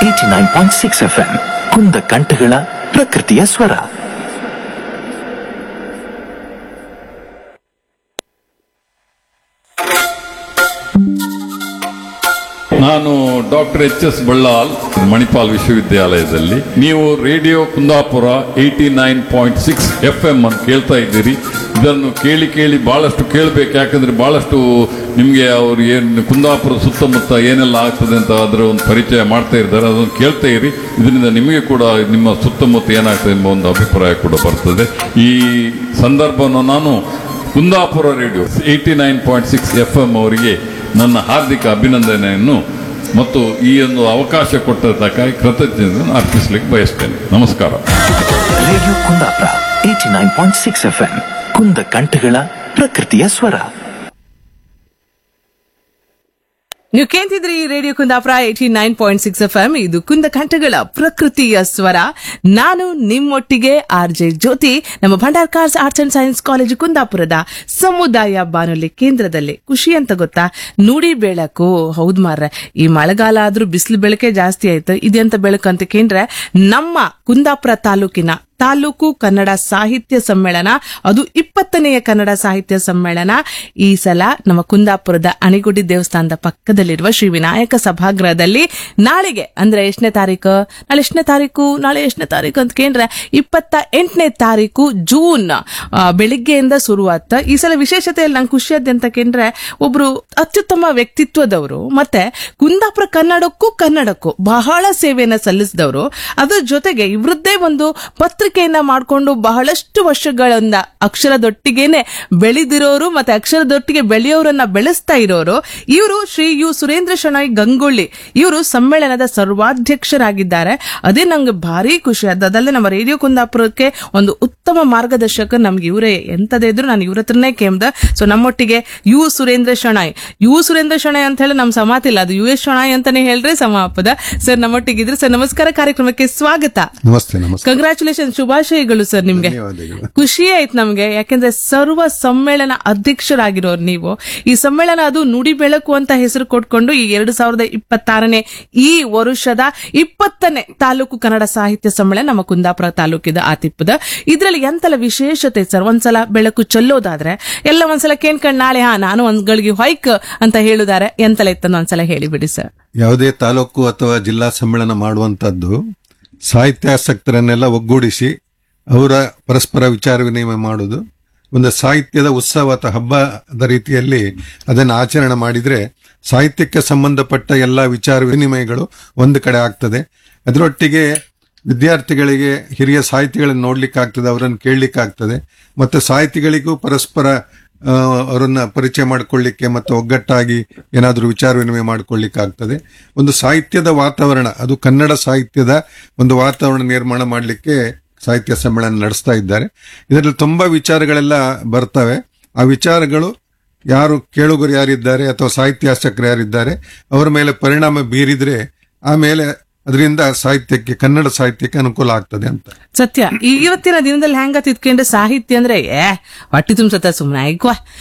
Eighty nine point six F M ಕುಂದ ಕಂಠಗಳ ಪ್ರಕೃತಿಯ ಸ್ವರ ನಾನು doctor H S Ballal Manipal ವಿಶ್ವವಿದ್ಯಾಲಯದಲ್ಲಿ ನೀವು radio Kundapura eighty nine point six F M ಅನ್ನು ಕೇಳ್ತಾ ಇದ್ದೀರಿ ಇದನ್ನು ಕೇಳಿ ಕೇಳಿ ಬಹಳಷ್ಟು ಕೇಳಬೇಕು ಯಾಕಂದ್ರೆ ಬಹಳಷ್ಟು ನಿಮಗೆ ಅವರು ಏನು ಕುಂದಾಪುರ ಸುತ್ತಮುತ್ತ ಏನೆಲ್ಲ ಆಗ್ತದೆ ಅಂತ ಅದರ ಒಂದು ಪರಿಚಯ ಮಾಡ್ತಾ ಇದ್ದಾರೆ ಅದನ್ನು ಕೇಳ್ತಾ ಇರಿ ಇದರಿಂದ ನಿಮಗೆ ಕೂಡ ನಿಮ್ಮ ಸುತ್ತಮುತ್ತ ಏನಾಗ್ತದೆ ಎಂಬ ಒಂದು ಅಭಿಪ್ರಾಯ ಕೂಡ ಬರ್ತದೆ ಈ ಸಂದರ್ಭವನ್ನು ನಾನು Kundapura radio eighty nine point six F M ಅವರಿಗೆ ನನ್ನ ಹಾರ್ದಿಕ ಅಭಿನಂದನೆಯನ್ನು ಮತ್ತು ಈ ಒಂದು ಅವಕಾಶ ಕೊಟ್ಟದ್ದಕ್ಕಾಗಿ ಕೃತಜ್ಞತೆಯನ್ನು ಅರ್ಪಿಸಲಿಕ್ಕೆ ಬಯಸ್ತೇನೆ ನಮಸ್ಕಾರ radio Kundapura eighty nine point six F M ಕುಂದ ಕಂಠಗಳ ಪ್ರಕೃತಿಯ ಸ್ವರ ನೀವು ಕೇಳ್ತಿದ್ರಿ radio Kundapura eighty nine point six F M ಇದು ಕುಂದ ಕಂಠಗಳ ಪ್ರಕೃತಿಯ ಸ್ವರ ನಾನು ನಿಮ್ಮೊಟ್ಟಿಗೆ ಆರ್ ಜೆ ಜ್ಯೋತಿ ನಮ್ಮ Bhandarkars arts and science college ಕುಂದಾಪುರದ ಸಮುದಾಯ ಬಾನುಲಿ ಕೇಂದ್ರದಲ್ಲಿ ಖುಷಿ ಅಂತ ಗೊತ್ತಾ ನುಡಿ ಬೆಳಕು ಹೌದ್ ಮಾರ್ರೆ ಈ ಮಳೆಗಾಲ ಆದ್ರೂ ಬಿಸಿಲು ಬೆಳಕೆ ಜಾಸ್ತಿ ಆಯ್ತು ಇದೆಂತ ಬೆಳಕು ಅಂತ ಕೇಂದ್ರೆ ನಮ್ಮ ಕುಂದಾಪುರ ತಾಲೂಕಿನ ತಾಲೂಕು ಕನ್ನಡ ಸಾಹಿತ್ಯ ಸಮ್ಮೇಳನ ಅದು ಇಪ್ಪತ್ತನೆಯ ಕನ್ನಡ ಸಾಹಿತ್ಯ ಸಮ್ಮೇಳನ ಈ ಸಲ ನಮ್ಮ ಕುಂದಾಪುರದ ಅಣಿಗುಡಿ ದೇವಸ್ಥಾನದ ಪಕ್ಕದಲ್ಲಿರುವ ಶ್ರೀ ವಿನಾಯಕ ಸಭಾಗೃಹದಲ್ಲಿ ನಾಳೆಗೆ ಅಂದ್ರೆ ಎಷ್ಟನೇ ತಾರೀಕು ನಾಳೆ ಎಷ್ಟನೇ ತಾರೀಕು ನಾಳೆ ಎಷ್ಟನೇ ತಾರೀಕು ಅಂತ ಕೇಂದ್ರೆ ಇಪ್ಪತ್ತ ಎಂಟನೇ ತಾರೀಕು ಜೂನ್ ಆ, ಬೆಳಿಗ್ಗೆಯಿಂದ ಶುರುವಾತ ಈ ಸಲ ವಿಶೇಷತೆಯಲ್ಲಿ ನಂಗೆ ಖುಷಿ ಆದ ಅಂತ ಕೇಂದ್ರೆ ಒಬ್ರು ಅತ್ಯುತ್ತಮ ವ್ಯಕ್ತಿತ್ವದವರು ಮತ್ತೆ ಕುಂದಾಪುರ ಕನ್ನಡಕ್ಕೂ ಕನ್ನಡಕ್ಕೂ ಬಹಳ ಸೇವೆಯನ್ನ ಸಲ್ಲಿಸಿದವರು ಅದ್ರ ಜೊತೆಗೆ ಇವರದ್ದೇ ಒಂದು ಪತ್ರಿಕೆಯನ್ನ ಮಾಡಿಕೊಂಡು ಬಹಳಷ್ಟು ವರ್ಷಗಳಿಂದ ಅಕ್ಷರದೊಟ್ಟಿಗೆನೆ ಬೆಳೆದಿರೋರು ಮತ್ತೆ ಅಕ್ಷರದೊಟ್ಟಿಗೆ ಬೆಳೆಯೋರನ್ನ ಬೆಳೆಸ್ತಾ ಇರೋರು ಇವರು ಶ್ರೀ ಯು ಸುರೇಂದ್ರ ಶಣೈ ಗಂಗೊಳ್ಳಿ ಇವರು ಸಮ್ಮೇಳನದ ಸರ್ವಾಧ್ಯಕ್ಷರಾಗಿದ್ದಾರೆ ಅದೇ ನಂಗೆ ಭಾರಿ ಖುಷಿ ಆದ ಅದಲ್ಲದೆ ನಮ್ಮ ರೇಡಿಯೋ ಕುಂದಾಪುರಕ್ಕೆ ಒಂದು ಉತ್ತಮ ಮಾರ್ಗದರ್ಶಕ ನಮ್ಗೆ ಇವರೇ ಎಂತದೇ ಇದ್ರು ನಾನು ಇವ್ರ ಹತ್ರನೇ ಕೇಮ್ದ ಸೊ ನಮ್ಮೊಟ್ಟಿಗೆ ಯು ಸುರೇಂದ್ರ ಶಣಾಯ್ ಯು ಸುರೇಂದ್ರ ಶಣಾಯ್ ಅಂತ ಹೇಳಿ ನಮ್ ಸಮಾತಿಲ್ಲ ಅದು ಯು ಎಸ್ ಶಣಾಯ್ ಅಂತಾನೆ ಹೇಳ್ರೆ ಸಮಾಪದ ಸರ್ ನಮ್ಮೊಟ್ಟಿಗೆ ಇದ್ರೆ ಸರ್ ನಮಸ್ಕಾರ ಕಾರ್ಯಕ್ರಮಕ್ಕೆ ಸ್ವಾಗತ ನಮಸ್ತೆ ನಮಸ್ತೆ ಕಂಗ್ರಾಚುಲೇಷನ್ ಶುಭಾಶಯಗಳು ಸರ್ ನಿಮ್ಗೆ ಧನ್ಯವಾದಗಳು. ಖುಷಿ ಆಯ್ತು ನಮ್ಗೆ ಯಾಕೆಂದ್ರೆ ಸರ್ವ ಸಮ್ಮೇಳನ ಅಧ್ಯಕ್ಷರಾಗಿರೋರು ನೀವು ಈ ಸಮ್ಮೇಳನ ಅದು ನುಡಿ ಬೆಳಕು ಅಂತ ಹೆಸರು ಕೊಟ್ಕೊಂಡು ಈ ಎರಡು ಸಾವಿರದ ಇಪ್ಪತ್ತಾರನೇ ಈ ವರುಷದ ಇಪ್ಪತ್ತನೇ ತಾಲೂಕು ಕನ್ನಡ ಸಾಹಿತ್ಯ ಸಮ್ಮೇಳನ ನಮ್ಮ ಕುಂದಾಪುರ ತಾಲೂಕಿದ ಆತಿಪ್ಪದ ಇದ್ರಲ್ಲಿ ಎಂತೆಲ್ಲ ವಿಶೇಷತೆ ಸರ್ ಒಂದ್ಸಲ ಬೆಳಕು ಚೆಲ್ಲೋದಾದ್ರೆ ಎಲ್ಲ ಒಂದ್ಸಲ ಕೇಳ್ಕೊಂಡ್ ನಾಳೆ ಹಾ ನಾನು ಒಂದ್ ಗಳಿಗೆ ಹೊಯ್ಕ್ ಅಂತ ಹೇಳುದಾರೆ ಎಂತೆಲ್ಲ ಇತ್ತನ್ನು ಒಂದ್ಸಲ ಹೇಳಿಬಿಡಿ ಸರ್ ಯಾವುದೇ ತಾಲೂಕು ಅಥವಾ ಜಿಲ್ಲಾ ಸಮ್ಮೇಳನ ಮಾಡುವಂತದ್ದು ಸಾಹಿತ್ಯಾಸಕ್ತರನ್ನೆಲ್ಲ ಒಗ್ಗೂಡಿಸಿ ಅವರ ಪರಸ್ಪರ ವಿಚಾರ ವಿನಿಮಯ ಮಾಡುವುದು ಒಂದು ಸಾಹಿತ್ಯದ ಉತ್ಸವ ಅಥವಾ ಹಬ್ಬದ ರೀತಿಯಲ್ಲಿ ಅದನ್ನು ಆಚರಣೆ ಮಾಡಿದ್ರೆ ಸಾಹಿತ್ಯಕ್ಕೆ ಸಂಬಂಧಪಟ್ಟ ಎಲ್ಲ ವಿಚಾರ ವಿನಿಮಯಗಳು ಒಂದು ಕಡೆ ಆಗ್ತದೆ ಅದರೊಟ್ಟಿಗೆ ವಿದ್ಯಾರ್ಥಿಗಳಿಗೆ ಹಿರಿಯ ಸಾಹಿತಿಗಳನ್ನು ನೋಡ್ಲಿಕ್ಕೆ ಆಗ್ತದೆ ಅವರನ್ನು ಕೇಳಲಿಕ್ಕೆ ಆಗ್ತದೆ ಮತ್ತು ಸಾಹಿತಿಗಳಿಗೂ ಪರಸ್ಪರ ಆ, ಅವರನ್ನ ಪರಿಚಯ ಮಾಡಿಕೊಳ್ಳಿಕ್ಕೆ ಮತ್ತು ಒಗ್ಗಟ್ಟಾಗಿ ಏನಾದರೂ ವಿಚಾರ ವಿನಿಮಯ ಮಾಡಿಕೊಳ್ಳಿಕ್ಕೆ ಆಗ್ತದೆ ಒಂದು ಸಾಹಿತ್ಯದ ವಾತಾವರಣ ಅದು ಕನ್ನಡ ಸಾಹಿತ್ಯದ ಒಂದು ವಾತಾವರಣ ನಿರ್ಮಾಣ ಮಾಡಲಿಕ್ಕೆ ಸಾಹಿತ್ಯ ಸಮ್ಮೇಳನ ನಡೆಸ್ತಾ ಇದ್ದಾರೆ ಇದರಲ್ಲಿ ತುಂಬಾ ವಿಚಾರಗಳೆಲ್ಲ ಬರ್ತವೆ ಆ ವಿಚಾರಗಳು ಯಾರು ಕೇಳುಗರು ಯಾರಿದ್ದಾರೆ ಅಥವಾ ಸಾಹಿತ್ಯಾಸಕ್ತರು ಯಾರಿದ್ದಾರೆ ಅವರ ಮೇಲೆ ಪರಿಣಾಮ ಬೀರಿದ್ರೆ ಆಮೇಲೆ ಅದರಿಂದ ಸಾಹಿತ್ಯಕ್ಕೆ ಕನ್ನಡ ಸಾಹಿತ್ಯಕ್ಕೆ ಅನುಕೂಲ ಆಗ್ತದೆ ಅಂತ ಸತ್ಯ ಈ ಇವತ್ತಿನ ದಿನದಲ್ಲಿ ಹೆಂಗ ತಿದ್ಕೊಂಡ್ರೆ ಸಾಹಿತ್ಯ ಅಂದ್ರೆ ಏ ಹೊಟ್ಟಿ ತುಂಬ್ಸತ್ತ ಸುಮ್ನೆ ಆಯ್ಕವಾ